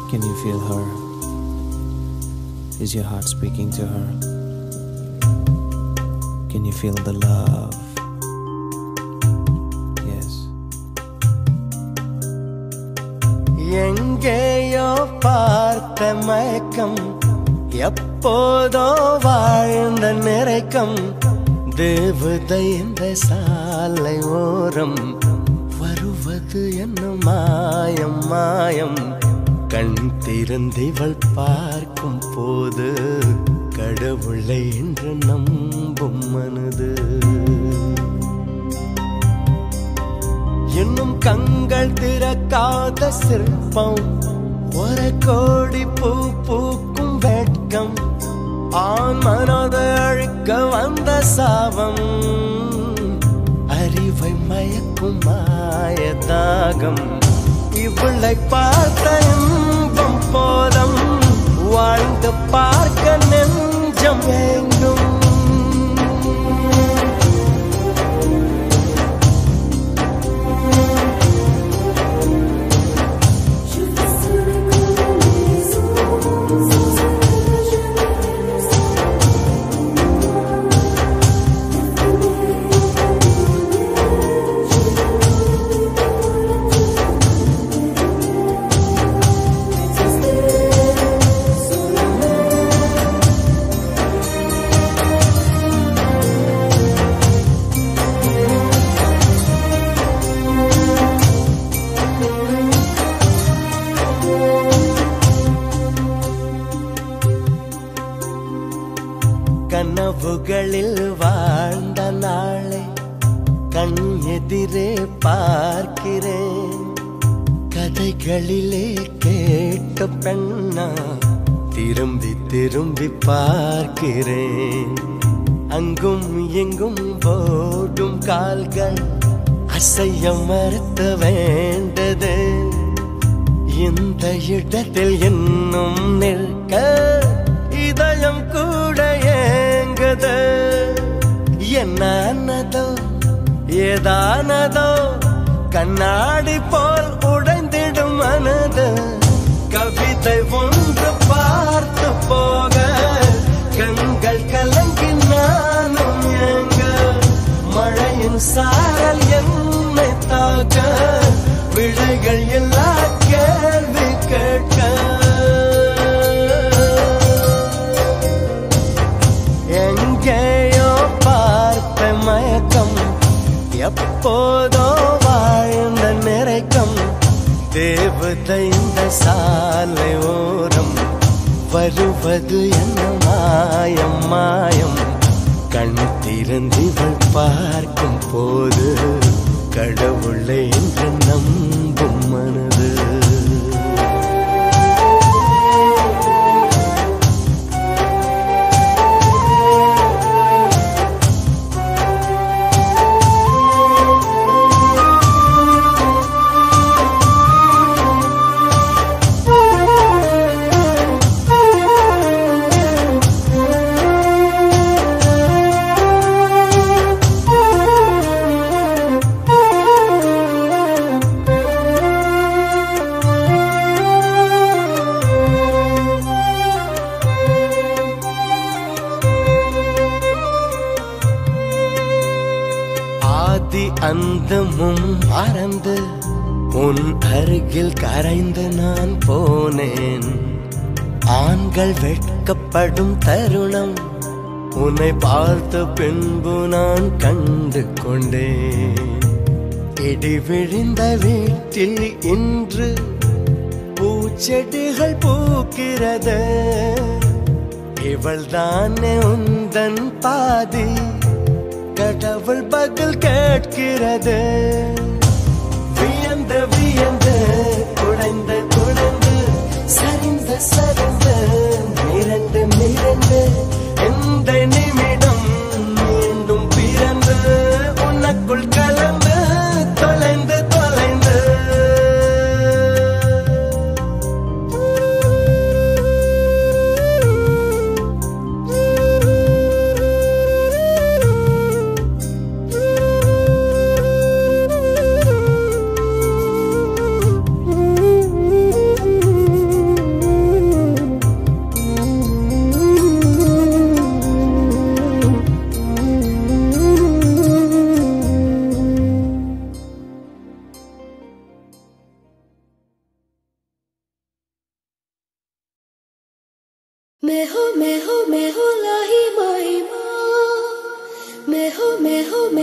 Can you feel her? Is your heart speaking to her? Can you feel the love? Yes. எங்கேயோ பார்த்த மயக்கம் எப்போதோ வாழ்ந்த நிறைக்கம் தேவதை இந்த சாலை ஓரம் வருவது என்ன மாயம் மாயம் கண் திறந்திவள் பார்க்கும் போது கடவுளை என்று நம்பும் மனது இன்னும் கண்கள் திறக்காத சிற்பம் ஒரு கோடி பூ பூக்கும் வெட்கம் ஆண் மனதை அழிக்க வந்த சாபம் அறிவை மயக்கும் மாயதாகம் இவளை பார்த்த இன்பம் போலம் வாழ்ந்து பார்க்க நெஞ்சம் எங்கும் கனவுகளில் வாழ்ந்த நாளை கண் எதிரே பார்க்கிறேன் கதைகளிலே கேட்ட பெண்ணா திரும்பி திரும்பி பார்க்கிறேன் அங்கும் எங்கும் ஓடும் கால்கள் அசைய மறுத்த வேண்டது இந்த இடத்தில் இன்னும் நிற்க இதயம் கூட ஏங்குது என்னதோ ஏதானதோ கண்ணாடி போல் உடைந்திடும் மனது கவிதை ஒன்று பார்த்து போக கண்கள் கலங்கி நானும் ஏங்க மழையின் சாரல் என்னை தாக்க விடைகள் எல்லா கேள்வி கேட்க எங்கேயோ பார்த்த மயக்கம் எப்போதோ வாழ்ந்த நிறைக்கம் தேவதை இந்த சாலை ஓரம் வருவது என்ன மாயம் மாயம் கண் திறந்திவள் பார்க்கும் போது கடவுளை என்று நம்பும் மனது ஆதி அந்தமும் மறந்து உன் அருகில் கரைந்து நான் போனேன் ஆண்கள் வெட்கப்படும் தருணம் உன்னை பார்த்த பின்பு நான் கண்டு கொண்டேன் இடி விழுந்த வீட்டில் இன்று பூச்செடிகள் பூக்கிறது இவள் தானே உந்தன் பாதி கடவுள் பதில் கேட்கிறது வியந்து வியந்து குடைந்து குடைந்து சரிந்து சரிந்து மிரண்டு மிரண்டு எந்த நிமிடம் மீண்டும் பிறந்து உனக்குள் கலந்து தொலைந்து தொலைந்து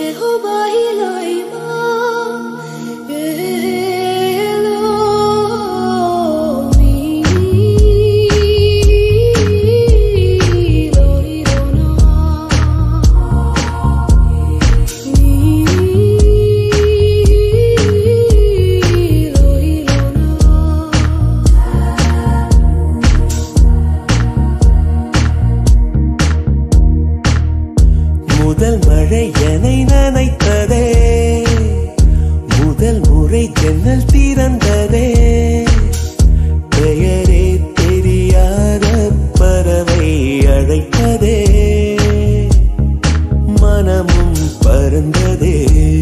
முதல் மழை என்னை நனைத்ததே முதல் முறை ஜன்னல் திறந்ததே பெயரே தெரியாத பறவை அழைத்ததே மனமும் பறந்ததே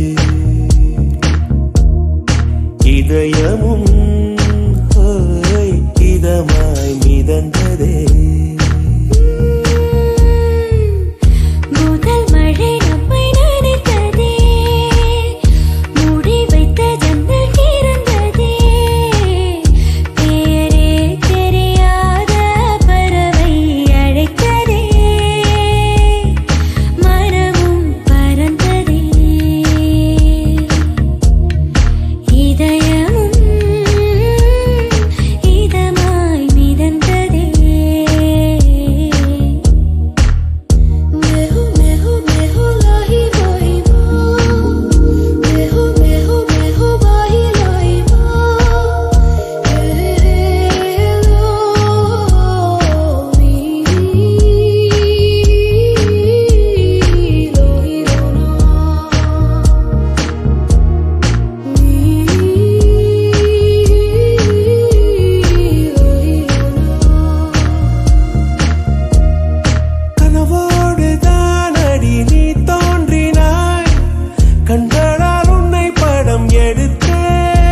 இதயமும் ஹோய், இதமாய் மிதந்ததே முதல் மழை நம்மை நனைத்ததே மூடி வைத்த ஜன்னல் திறந்ததே பெயரே தெரியாத பறவை அழைத்ததே மனமும் பறந்ததே இதயமும் இதமாய் மிதந்ததே मेहू मेहू मेहू लाही लाही माँ मेहू मेहू मेहू बाही लाही माँ ये लो मी लोही கனவோடு தானடி நீ தோன்றினாய் கண்களால் உன்னை படம் எடுத்தேன்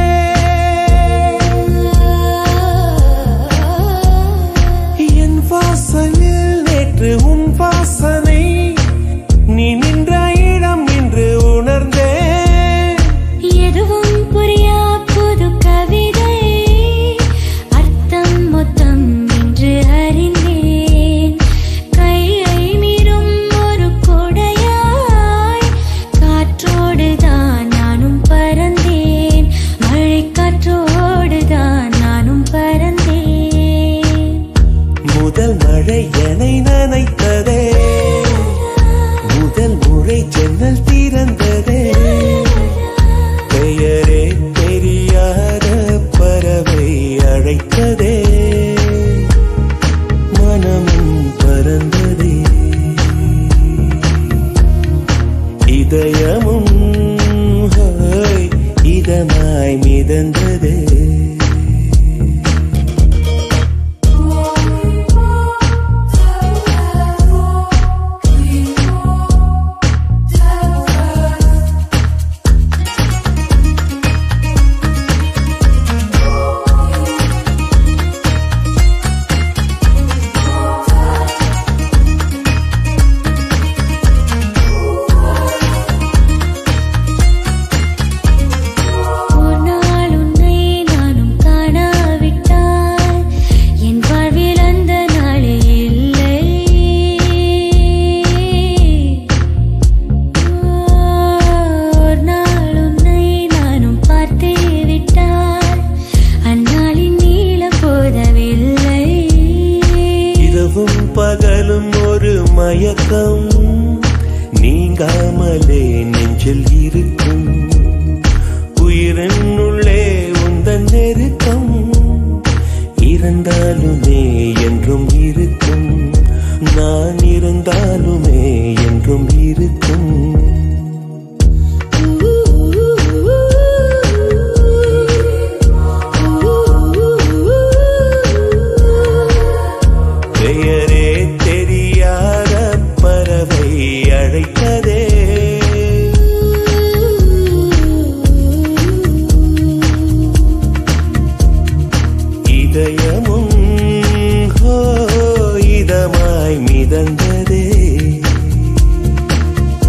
என் வாசலில் நேற்று உன் வாசனை நீ நின்ற இடம் இன்று உணர்ந்தேன் எதுவும் புரியா புது கவிதை அர்த்தம் மொத்தம் என்று அறிந்தேன் கையை மீறும் ஒரு கொடையாய் காற்றோடு தான் நானும் பறந்தேன் மழை காற்றோடு தான் நானும் பறந்தேன் முதல் மழை என்னை நனைத்ததே முதல் முறை ஜன்னல் திறந்ததே பெயரே தெரியாத பறவை அழைத்ததே மனமும் பறந்ததே இதயமும் ஹோய், இதமாய் மிதந்ததே ஒரு நாள் உன்னை நானும் காணாவிட்டால் என் வாழ்வில் அந்த நாளே இல்லை ஒரு நாள் உன்னை நானும் பார்த்தே விட்டால் அந்நாளின் நீளம் போதவில்லை இரவும் பகலும் ஒரு மயக்கம் நீங்காமலே நெஞ்சில் இருக்கும் உயிரின் உள்ளே உந்தன் நெருக்கம் இருந்தாலுமே என்றும் இருக்கும் நான் இருந்தாலுமே என்றும் இருக்கும் பெயரே தெரியாத பறவை அழைத்ததே இதயமும் ஹோ இதமாய் மிதந்ததே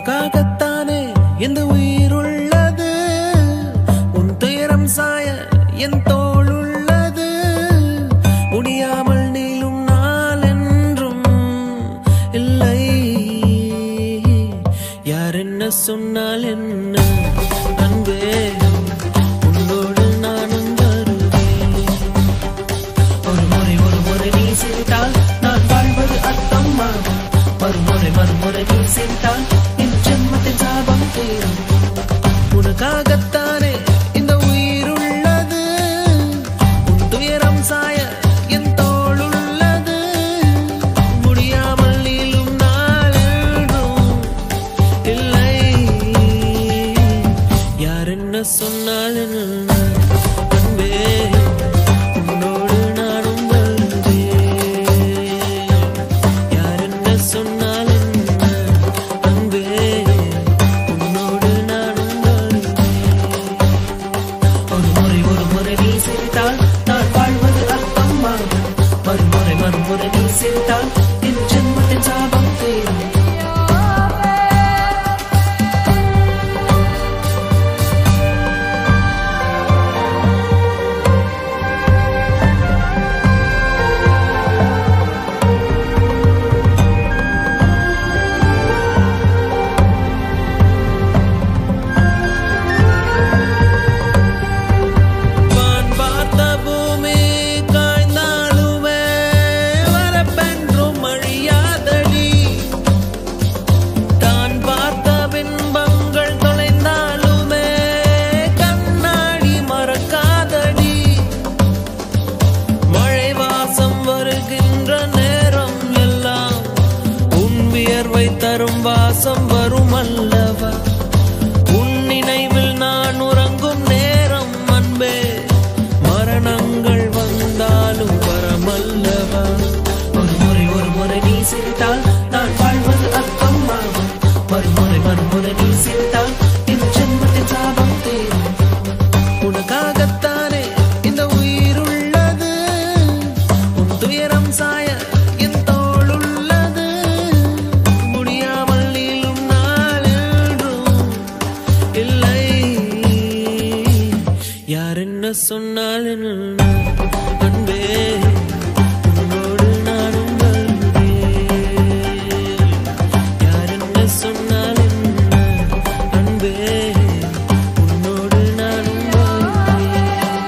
உனக்காகத்தானே இந்த உயிர் உள்ளது உன் துயரம் சாய என் தோள் உள்ளது முடியாமல் நீளும் நாள் என்றும் இல்லை யார் என்ன சொன்னால் என்ன அன்பே உன்னோடு நானும் வருவேன் ஒரு முறை ஒரு முறை நீ சிரித்தால் நான் வாழ்வது அர்த்தம் ஆகும் மறுமுறை மறுமுறை நீ சிரித்தால் என் ஜென்மத்தின் சாபம் தீரும் உனக்காகத்தானே இந்த உயிர் உள்ளது உன் துயரம் சாய என் தோள் உள்ளது முடியாமல் நீளும் நாளென்றும் இல்லை யார் என்ன சொன்னால் என்ன அன்பே உன்னோடு நானும் வருவேன் யார் என்ன சொன்னால் என்ன அன்பே உன்னோடு நானும் வருவேன் ஒரு முறை ஒரு முறை நீ சிரித்தால் நான் வாழ்வது அர்த்தம் ஆகும் மறுமுறை மறுமுறை நீ சிரித்தால் என் ஜென்மத்தின் சாபம் தீரும் வான் பார்த்த பூமி காய்ந்தாலுமே வரப்பென்றும் அழியாதடி தான் பார்த்த பின்பங்கள் தொலைந்தாலுமே கண்ணாடி மறக்காதடி மழை வாசம் வருகின்ற நேரம் எல்லாம் உன் வியர்வை தரும் வாசம் வரும் அல்லவா உன் நினைவில் நான் உறங்கும் நேரம் அன்பே மரணங்கள் வந்தாலும் வரமல்லவா ஒரு முறை ஒரு முறை நீ சிரித்தால் நான் வாழ்வது அர்த்தம் ஆகும் மறுமுறை மறுமுறை நீ சிரித்தால் என் ஜென்மத்தின் சாபம் தீரும் உனக்காகத்தானே இந்த உயிர் உள்ளது உன் துயரம் சாய என் தோள் உள்ளது முடியாமல் நீளும் நாளென்றும் இல்லை யார் என்ன சொன்னால் என்ன அன்பே உன்னோடு நானும் வருவேன் யார் என்ன சொன்னால் என்ன அன்பே உன்னோடு நானும் வருவேன்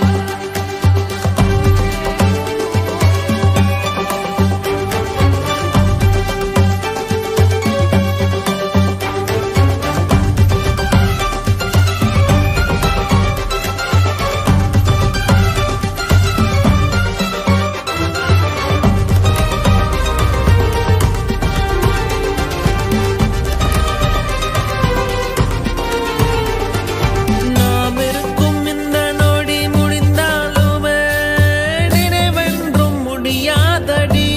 நாம் இருக்கும் இந்த நொடி முடிந்தாலுமே நினைவென்றும் முடியாதடி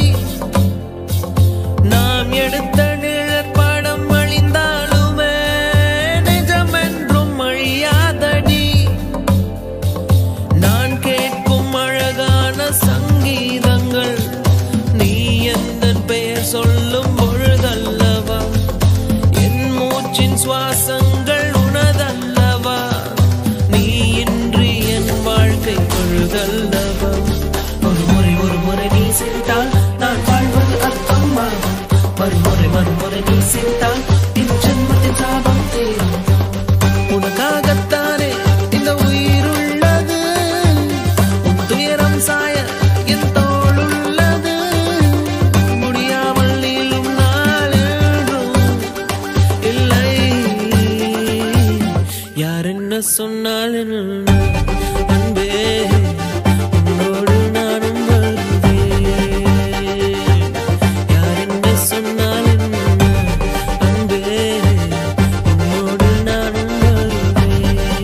நாம் எடுத்த நிழற்படம் அழிந்தாலுமே நிஜமென்றும் அழியாதடி நான் கேட்கும் அழகான சங்கீதங்கள் நீ எந்த பெயர் சொல்லும் பொழுதல்லவா என் மூச்சின் சுவாசங்கள் உனதல்லவா நீ இன்றி என் வாழ்க்கை பொழுதல்லவா ஒரு முறை ஒரு முறை நீ சிரித்தால் நான் வாழ்வது அர்த்தம் ஆகும் மறுமுறை மறுமுறை நீ சிரித்தால் என் ஜென்மத்தின் சாபம் தீரும் உனக்காகத்தானே இந்த உயிர் உள்ளது உன் துயரம் சாய என் தோள் உள்ளது முடியாமல் நீளும் நாளென்றும் இல்லை யார் என்ன சொன்னால் என்ன அன்பே உன்னோடு நானும் வருவேன் யார் என்ன சொன்னால் என்ன அன்பே உன்னோடு நானும் வருவேன்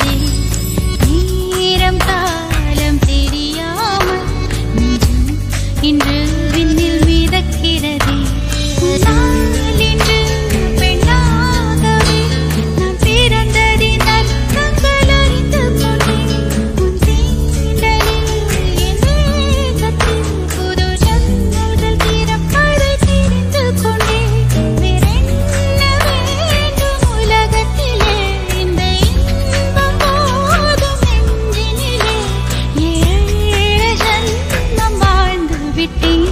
விடுகிறதே நேரம் காலம் தெரியாமல் நெஞ்சம் இன்று விண்ணில் மிதக்கிறதே நான் இன்று பெண்ணாகவே நான் பிறந்ததின் அர்த்தங்கள் அறிந்து கொண்டேன் உன் தீண்டலில் என் வேகத்தில் புது ஜன்னல்கள் திறப்பதை தெரிந்து கொண்டேன் வேறென்ன வேண்டும் உலகத்திலே இந்த இன்பம் போதும் நெஞ்சினிலே ஏழு ஜன்மம் வாழ்ந்து விட்டேன்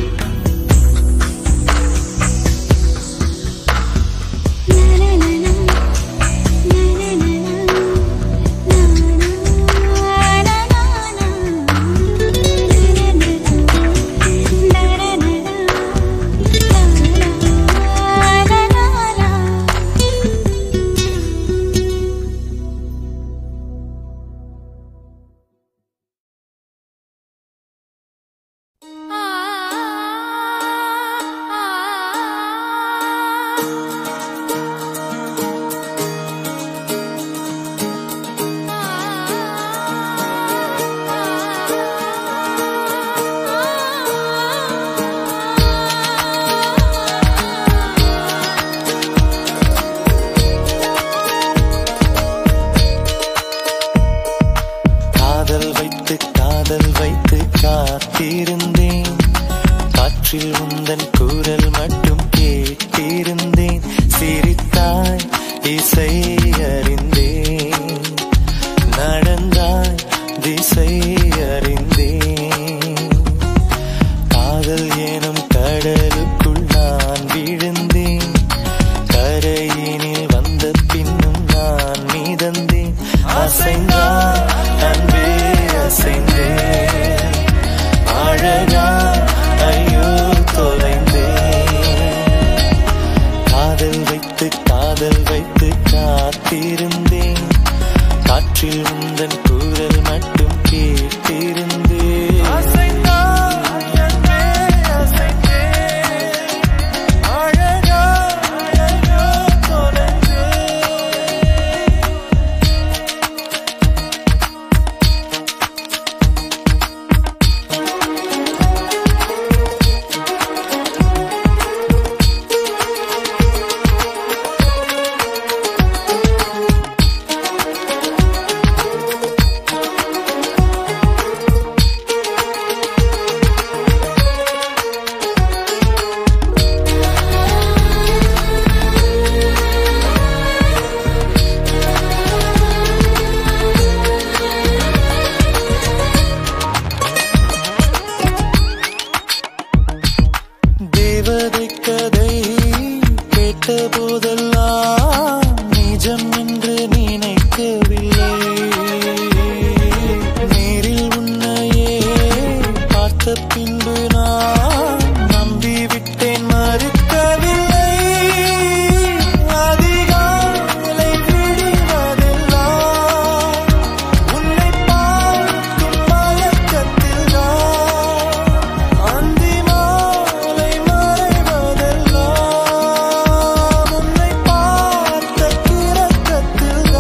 காதல் வைத்து காதல் வைத்து காத்திருந்தேன் காற்றில் உந்தன் குரல் மட்டும் கேட்டிருந்தேன் சிரித்தாய் இசை அறிந்தேன் நடந்தாய் திசை அறிந்தேன் காதல் எனும் கடலுக்குள் நான் விழுந்தேன் கரையினில் வந்த பின்னும் நான் மீதந்தேன் அசைந்தான் அன்பே அசைந்தேன் அழகா ஐயோ தொலைந்தேன் காதல் வைத்து காதல் வைத்து காத்திருந்தேன் காற்றில் உந்தன் குரல் மட்டும் கேட்டிருந்தேன் அழகா ஐயோ தொலைந்தேன் தேவதை கதை கேட்ட போதெல்லாம் நிஜம் என்று நினைக்கவில்லை நேரில் உன்னையே பார்த்த பின்பு நான் நம்பிவிட்டேன் மறுக்கவில்லை அதிகாலை விடுவதெல்லாம் உன்னை பார்க்கும் மயக்கத்தில் அந்தி மாலை மறைவதெல்லாம் உன்னை பார்த்த கிறக்கத்தில்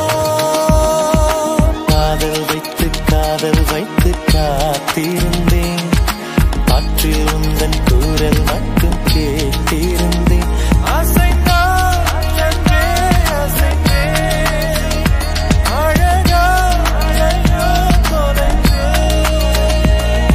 காதல் வைத்து காதல் வைத்து காத்திருந்தேன் காற்றில் உந்தன் குரல் மட்டும் கேட்டிருந்தேன் அசைந்தான் என்றே அசைந்தேன் அழகா ஐயோ தொலைந்தேன்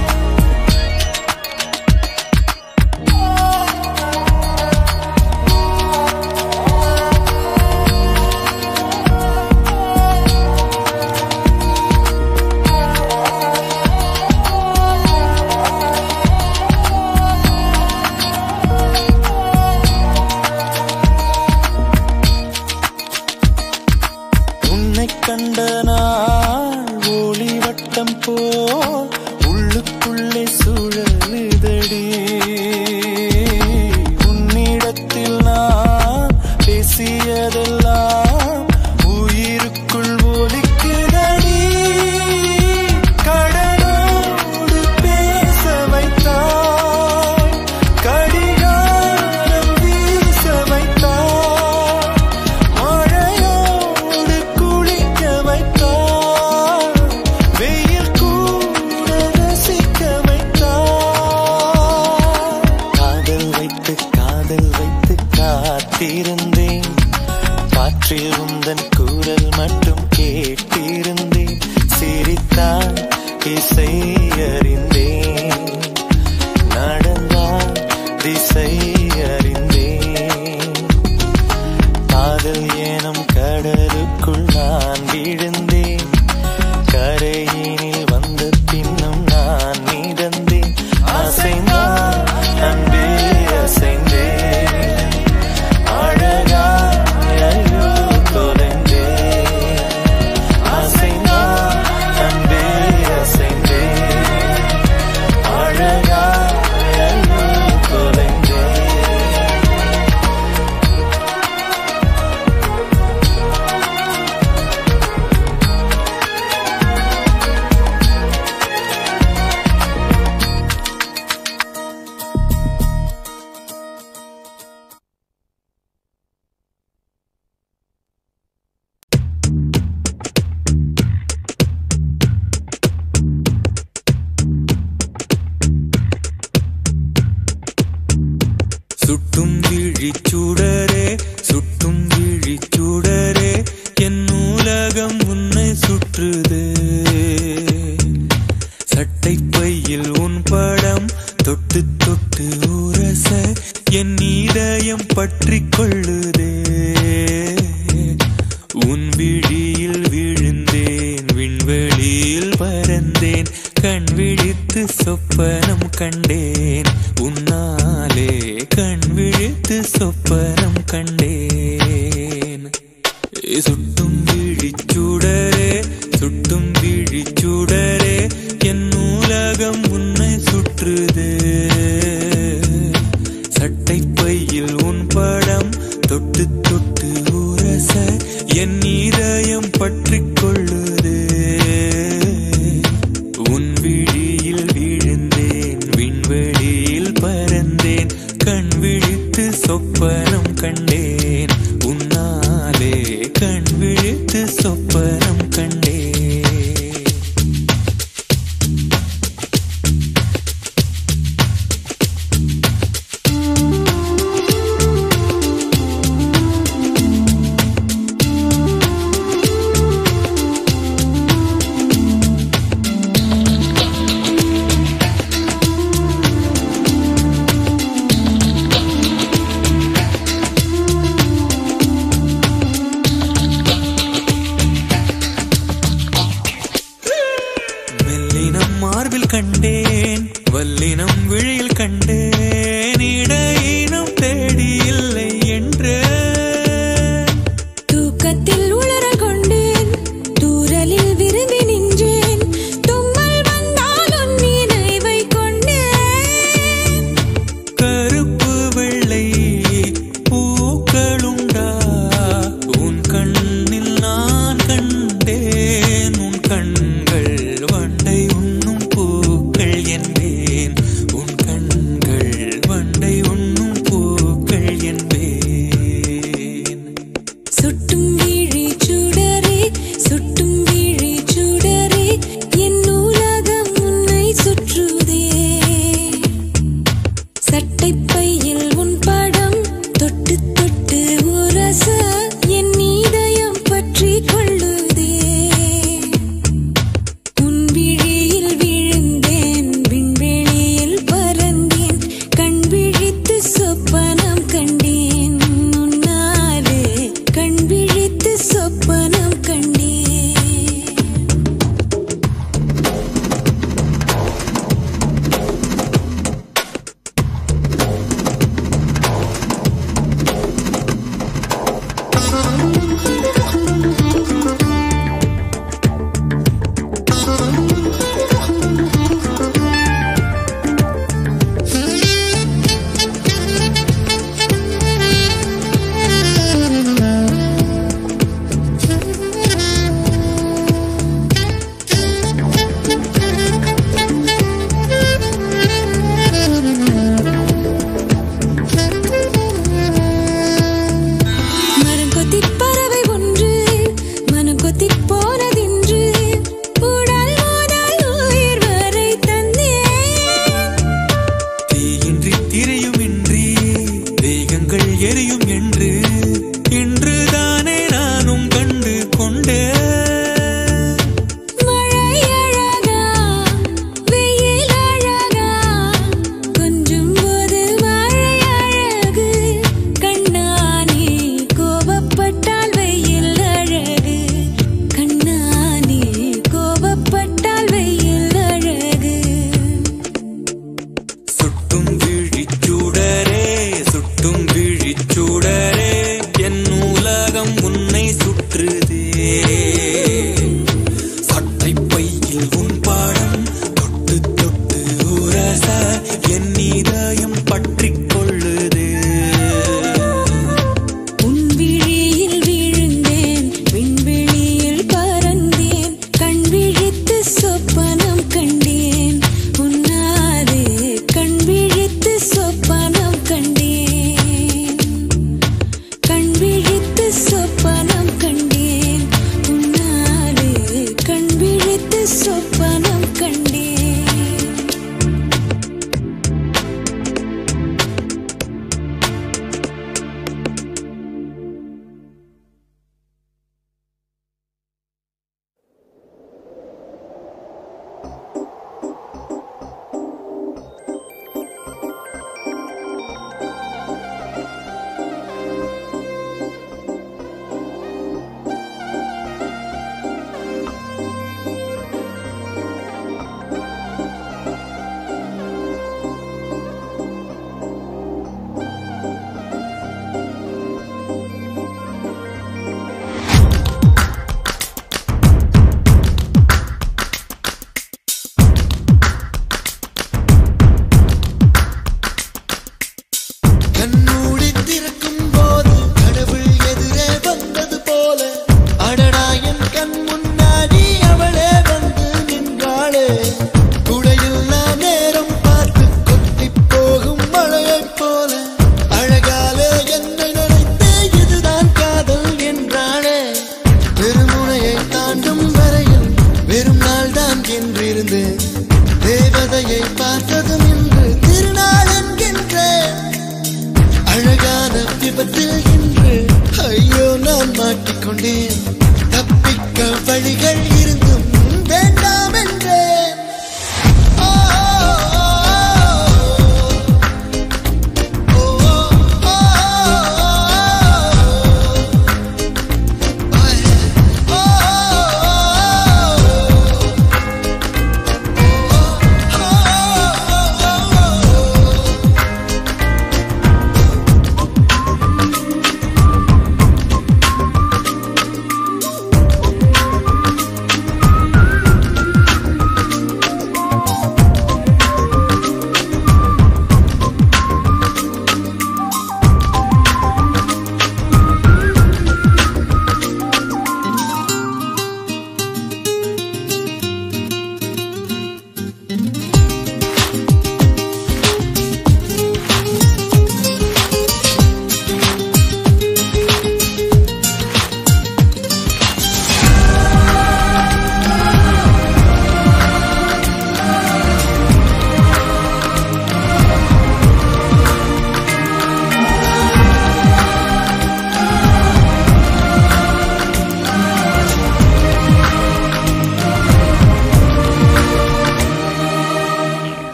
உன்னை கண்ட நாள் ஒளி வட்டம் போல் உள்ளுக்குள்ளே சுழலுதடி உன்னிடத்தில் நான் பேசியதெல்லாம் உயிருக்குள் ஒலிக்குதடி கடலோடு பேச வைத்தாய் கடிகாரம் வீச வைத்தாய் மழையோடு குளிக்க வைத்தாய் கேட்டிருந்தேன் சிரித்தால் இசை அறிந்தேன் நடந்தால் திசை அறிந்தேன் காதல் எனும் கடலுக்குள் நான் விழுந்தேன் கரையினில் வந்த பின்னும் நான் மிதந்தேன் அசைந்தான் அன்பே அசைந்தேன் அழகாய் ஐயோ தொலைந்தேன் அசைந்தான் அன்பே அசைந்தேன் அழகாய் ஐயோ தொலைந்தேன் சுட்டும் விழிச்சுடரே சுட்டும் விழிச்சுடரே என் நூலகம் உன்னை சுற்றுது சட்டை பையில் உன் படம் தொட்டு தொட்டு உரச என் இதயம் பற்றிக் கொள்ளுதே உன் விழியில் விழுந்தேன் விண்வெளியில் பறந்தேன் கண் விழித்து சொப்பனம் கண்டேன் உன்னாலே கண் விழித்து சொப்பனம் கண்டேன் ஏ சுட்டும் விழிச்சுடரே சுட்டும் விழிச்சுடரே என் நூலகம் உன்னை சுற்றுதே சட்டை பையில் உன் படம் தொட்டு தொட்டு உரச என் இதயம் பற்றிக் கொள்ளுதே உன் விழியில் விழுந்தேன் விண்வெளியில் பறந்தேன் கண் விழித்து சொப்பனம் கண்டேன் உன்னாலே கண் விழித்து சொப்பனம் கண்டேன் மெல்லினம் மார்பில் கண்டேன் வல்லினம் விழியில் கண்டேன் இடையினம் தேடி இல்லை என்று தூக்கத்தில் உளற கொண்டேன் தூரலில் விரும்பி நின்றேன் தும்மல் வந்தால் உன் நினைவை கொண்டேன் கருப்பு வெள்ளை பூக்களுண்டா உன் கண்ணில் நான் கண்டேன் உன் கண்கள் வண்டை உண்ணும் பூக்கள் என்பேன்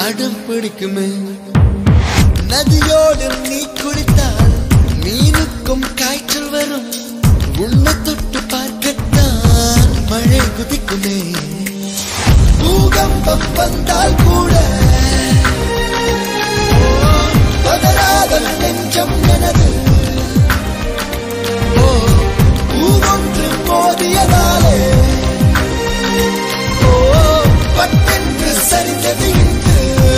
அடம் பிடிக்குமே நதியோடு நீ குடித்தால் மீனுக்கும் காய்ச்சல் வரும் உன்னை தொட்டு பார்க்கத்தான் மழை குதிக்குமே பூகம்பம் வந்தால் கூட ஓ, பதறாத நெஞ்சம் எனது ஓ பூவொன்று மோதியதாலே ஓ பட்டென்று சரிந்தது இன்று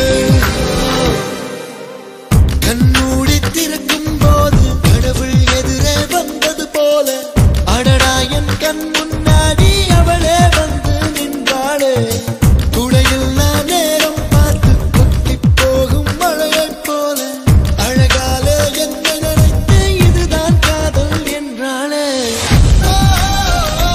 கண்மூடி திறக்கும் போது கடவுள் எதிரே வந்தது போல அடடா என் கண் முன்னாடி அவளே வந்து நின்றாளே துளையில்லா நேரம் பார்த்து கொட்டி போகும் மழையைப் போல அழகாலே என்னை நினைத்து இதுதான் காதல் என்றாளே ஆ, ஆ,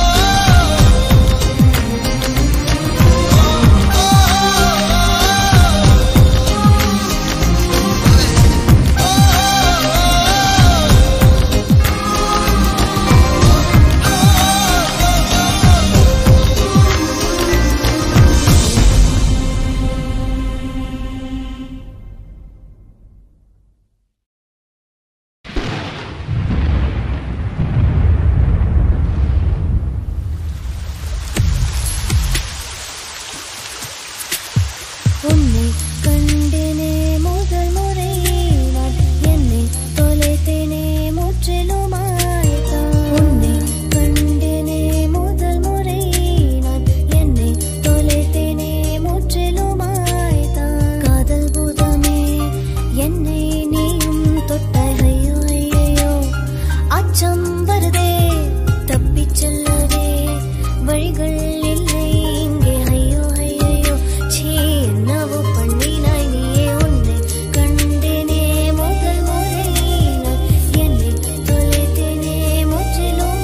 உன்னை கண்டேனே முதல் முறை நான் என்னை தொலைத்தேனே முற்றிலுமாய்த்தான் உன்னை கண்டேனே முதல் முறை நான் என்னை தொலைத்தேனே முற்றிலுமாய்த்தான் காதல் பூதமே என்னை நீயும் தொட்டாய் ஐயோ ஐயோ அச்சம் வருதே தப்பிச் செல்லவே வழிகள் இல்லை இங்கே ஐயோ ஐயோ சீ என்னவோ பண்ணினாய் நீயே உன்னை கண்டேனே முதல் முறை நான் என்னை தொலைத்தேனே முற்றிலும்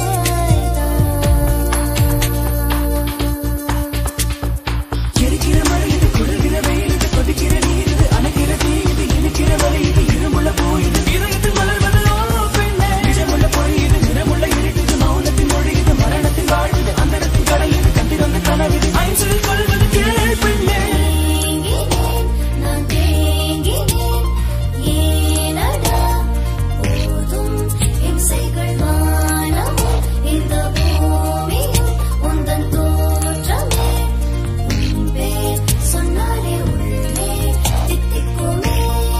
எரிக்கிற மழை இது குளிர்கிற வெயில் இது கொதிக்கிற நீர் இது அணைக்கிற தீ இது இனிக்கிற வலி இது இருமுள்ள பூ இது இதயத்தில் மலர்வது ஓ பெண்ணே நிஜமுள்ள பொய் இது நிறமுள்ள இருட்டு இது மௌனத்தின் மொழி இது மரணத்தின் வாழ்வு அந்தரத்தின் கடல் இது கத்திரந்த கனவு ஐன்சில் கொள்வது கேள் பெண்ணே தேங்கினேன் நான் தேங்கினேன் ஏனடா போதும் இம்சைகள் வானமும் இந்த பூமியும் உந்தன் தோற்றமே உன் பேர் சொன்னாலே உள்ளே தித்திக்குமே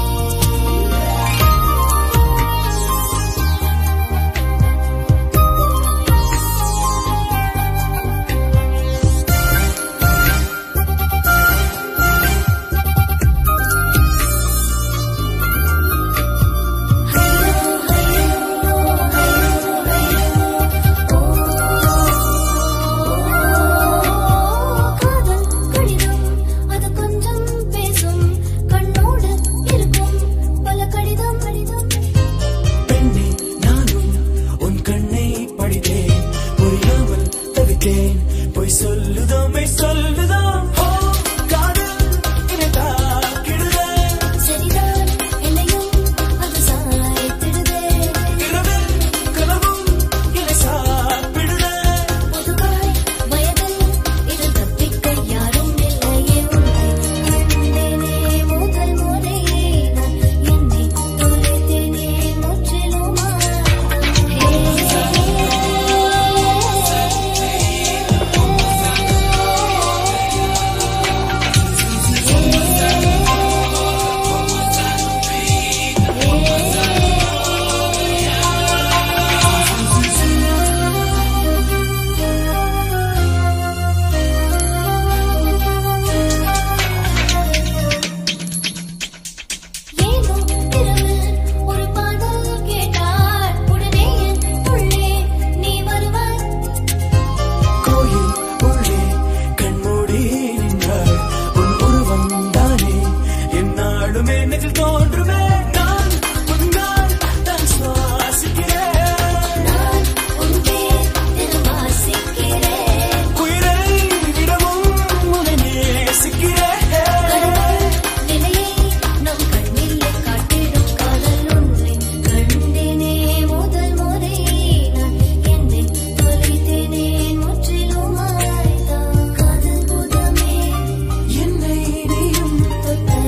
காதல் கடிதம் அது கொஞ்சம் பேசும் கண்ணோடு இருக்கும் பல கடிதம் கடிதம் பெண்ணே நானும் உன் கண்ணை படித்தேன் புரியாமல் தவித்தேன் பொய் சொல்லுதோ மெய் சொல்லுதோ ஓ காதல் என்னை தாக்கிடுதே சரிதான் என்னையும் அது சாய்த்திடுதே இரவில் கனவும் என்னை சாப்பிடுதே பொதுவாய் வயதில் இது தப்பிக்க யாரும் இல்லையே உன்னை கண்டேனே முதல் முறை நான் என்னை தொலைத்தேனே ஏனோ இரவில் ஒரு பாடல் கேட்டார் உடனே என் உள்ளே நீ வருவாய் கோயில் உள்ளே கண்மூடி நின்றாள் உன் உருவம் தானே என்னாலுமே நெஞ்சில் தோன்றுமே நான் உன்னால் தான் சுவாசிக்கிறேன் நான் உன் பேர் தினம் வாசிக்கிறேன் உயிரை விடவும் உன்னை நேசிக்கிறேன் கடவுள் நிலையை நம் கண்ணிலே காட்டிடும் காதல் ஒன்றை கண்டேனே முதல் முறை நான் என்னை தொலைத்தேனே முற்றிலுமாய்தான் காதல் புதமே என்னை நீயும் தொட்டாய்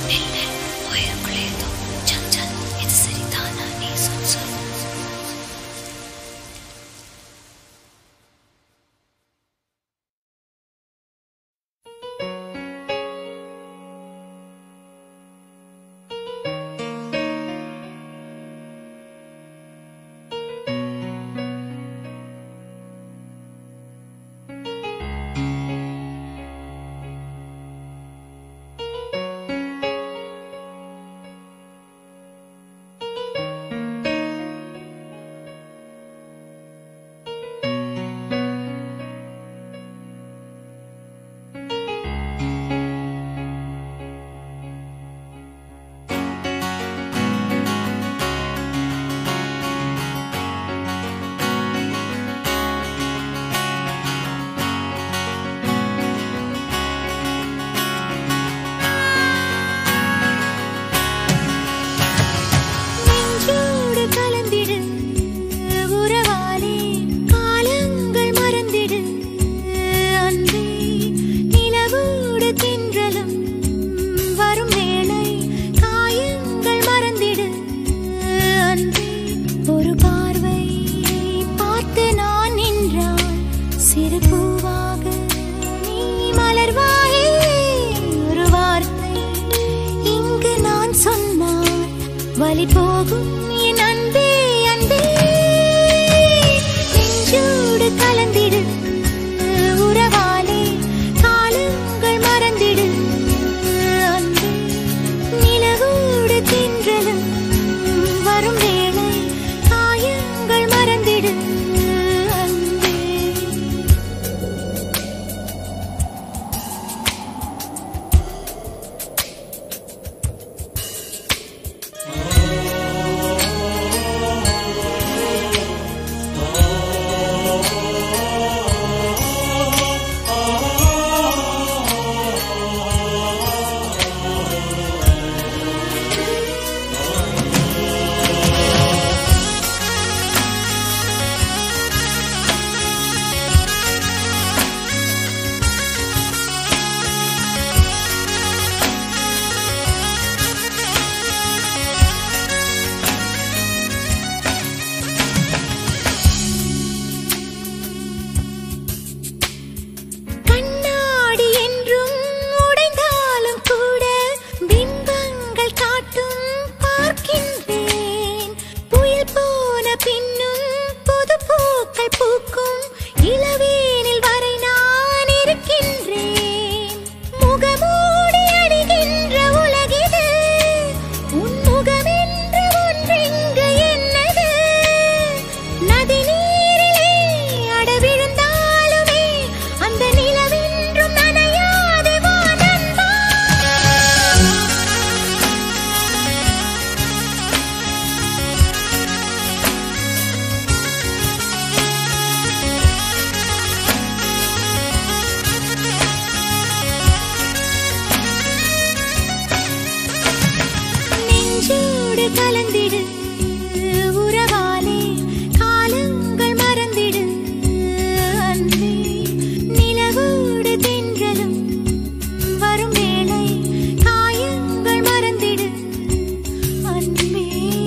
நெஞ்சோடு கலந்திடு உறவாலே காலங்கள் மறந்திடு அன்பே நிலவோடு தென்றலும் வரும் வேளை காயங்கள் மறந்திடு அன்பே ஒரு பார்வை பார்த்து நான் நின்றால் சிறு பூவாக நீ மலர்வாயே ஒரு வார்த்தை இங்கு நான் சொன்னால் வலி போகும் என் அன்பே அன்பே நெஞ்சோடு கலந்திடு உறவாலே காலங்கள் மறந்திடு அன்பே நிலவோடு தென்றலும் வரும் வேளை காயங்கள் மறந்திடு அன்பே கண்ணாடி என்றும் உடைந்தாலும் கூட பிம்பங்கள் காட்டும் பார்க்கின்றேன் புயல் போன பின்னும் புது பூக்கள் பூக்கும் இளவேனில் வரை நான் இருக்கின்றேன் முகமூடி அணிகின்ற உலகிது உன் முகமென்று ஒன்றெங்கு என்னது நதி நீரிலே அட விழுந்தாலுமே அந்த நிலவென்றும் நனையாதே வா நண்பா நெஞ்சோடு கலந்திடு உறவாலே காலங்கள் மறந்திடு அன்பே நிலவோடு தென்றலும் வரும் வேளை காயங்கள் மறந்திடு அன்பே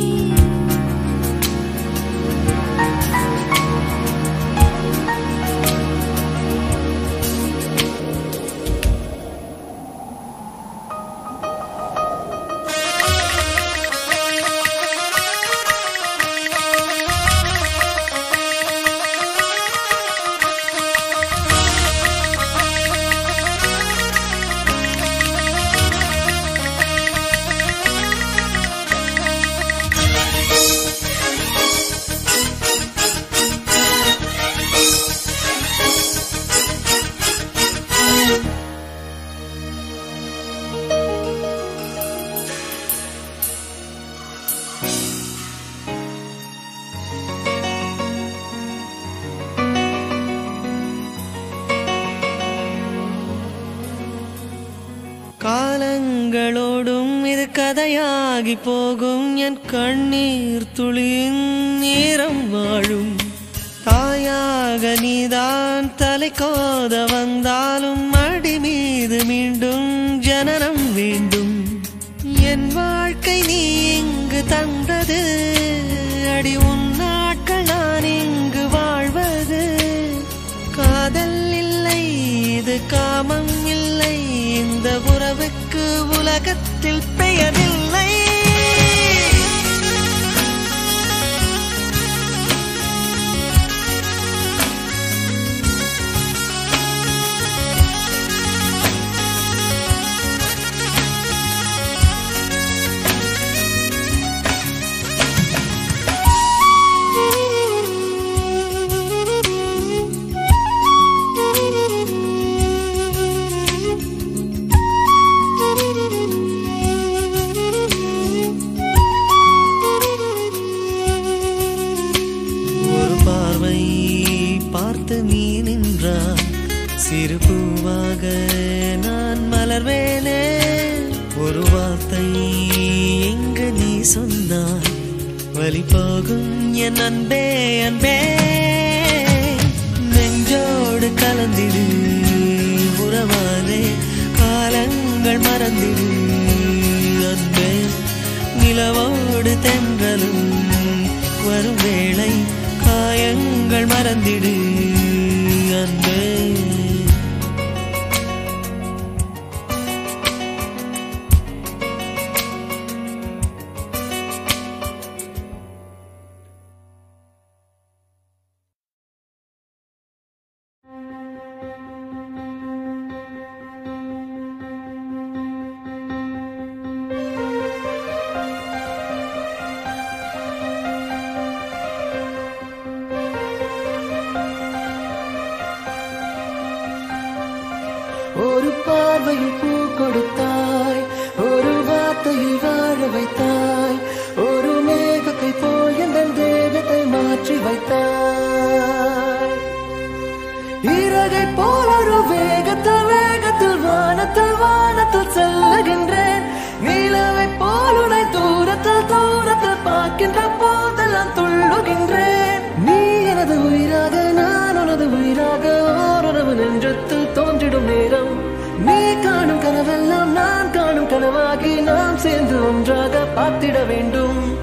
காலங்களோடும் இது கதையாகி போகும் என் கண்ணீர் துளியின் நேரம் வாழும் தாயாக நீதான் தலை கோத வந்தாலும் அடி மீது மீண்டும் ஜனனம் வேண்டும் வானத்தில் பெய்யவில்லை ஒரு பார்வை பார்த்து நீ நின்றாய் சிறு பூவாக நான் மலர்வேனே ஒரு வார்த்தை எங்கு நீ சொன்னாய் வழி போகும் என் அன்பே அன்பே நெஞ்சோடு கலந்திடு உறவாலே காலங்கள் மறந்திடு அன்பே நிலவோடு தென்றலும் வரும் வேளை காயங்கள் மறந்திடு அன்பே ஒரு பார்வையில் பூ கொடுத்தாய் ஒரு வார்த்தையில் வாழ வைத்தாய் ஒரு மேகத்தை போல் எந்த தேகத்தை மாற்றி வைத்தாய் இறகை போல் ஒரு வேகத்தில் வேகத்தில் வானத்தில் வானத்தில் செல்லுகின்றேன் நிலவை போல் உனை தூரத்தில் தூரத்தில் பார்க்கின்ற போதெல்லாம் துள்ளுகின்றேன் நீ எனது உயிராக நான் உனது உயிராக ஓருறவு நெஞ்சத்தில் தோன்றிடும் நேரம் நீ காணும் கனவெல்லாம் நான் காணும் கனவாகி நாம் சேர்ந்து ஒன்றாக பார்த்திட வேண்டும்